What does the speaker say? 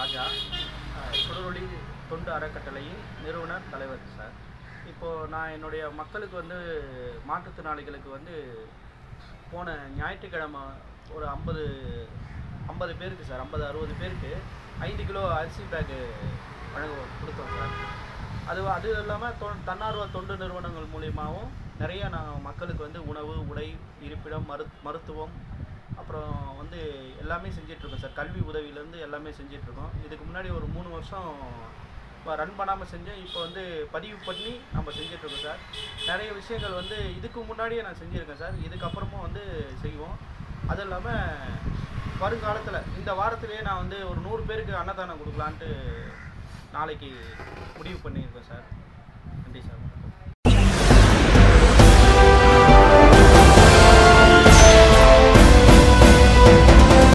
ராஜா அஹ், சுடரொளி தொண்டு அறக்கட்டளையின் நிறுவனர் தலைவர் சார் இப்போது நான் என்னுடைய மக்களுக்கு வந்து மாற்றுத்திறனாளிகளுக்கு வந்து போன ஞாயிற்றுக்கிழமை ஒரு ஐம்பது ஐம்பது பேருக்கு சார் ஐம்பது அறுபது பேருக்கு ஐந்து கிலோ அரிசி பேக்கு வழங்க கொடுத்தோம் சார் அது அது இல்லாமல் தொ தன்னார்வ தொண்டு நிறுவனங்கள் மூலியமாகவும் நிறைய நான் மக்களுக்கு வந்து உணவு உடை இருப்பிடம் மரு மருத்துவம் அப்புறம் வந்து எல்லாமே செஞ்சிட்ருக்கோம் சார் கல்வி உதவியிலேருந்து எல்லாமே செஞ்சிட்ருக்கோம் இதுக்கு முன்னாடி ஒரு மூணு வருஷம் ரன் பண்ணாமல் செஞ்சேன் இப்போ வந்து பதிவு பண்ணி நம்ம செஞ்சிட்ருக்கோம் சார் நிறைய விஷயங்கள் வந்து இதுக்கு முன்னாடியே நான் செஞ்சுருக்கேன் சார் இதுக்கப்புறமும் வந்து செய்வோம் அதுவும் இல்லாமல் வருங்காலத்தில் இந்த வாரத்திலேயே நான் வந்து ஒரு நூறு பேருக்கு அன்னதானம் கொடுக்கலான்ட்டு நாளைக்கு முடிவு பண்ணியிருக்கேன் சார்